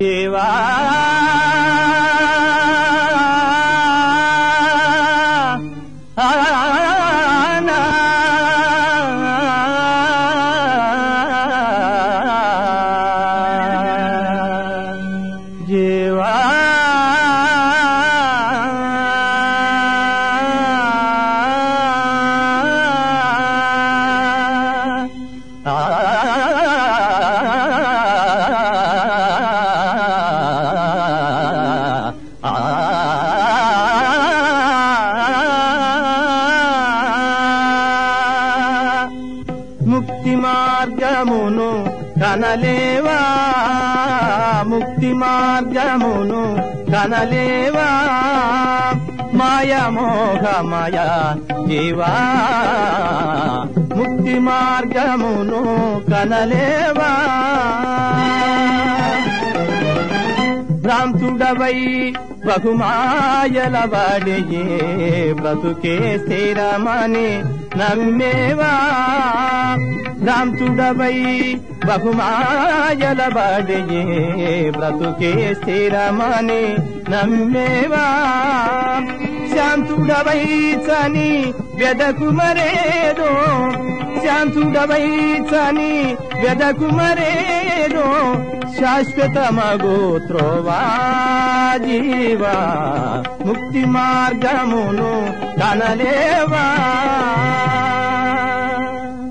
దేవా జీవా ముక్తి మార్గమును కనలేవా ముక్తి మార్గమును కనలేవా మాయమోహమయ జీవా ముక్తి మార్గమును కనలేవా భ్రాంతుడవై బహుమాయల వాడియే బ్రతుకే స్థిరమని నమ్మేవా భ్రాంతుడవై బహుమాయల వాడియే బ్రతుకే స్థిరమని నమ్మేవా శాంతుడవై చని వెదకు మరేదో శాంతుడవై చని వెదకు మరేదో శాశ్వతమగు త్రోవా జీవా ముక్తి మార్గమును కనలేవా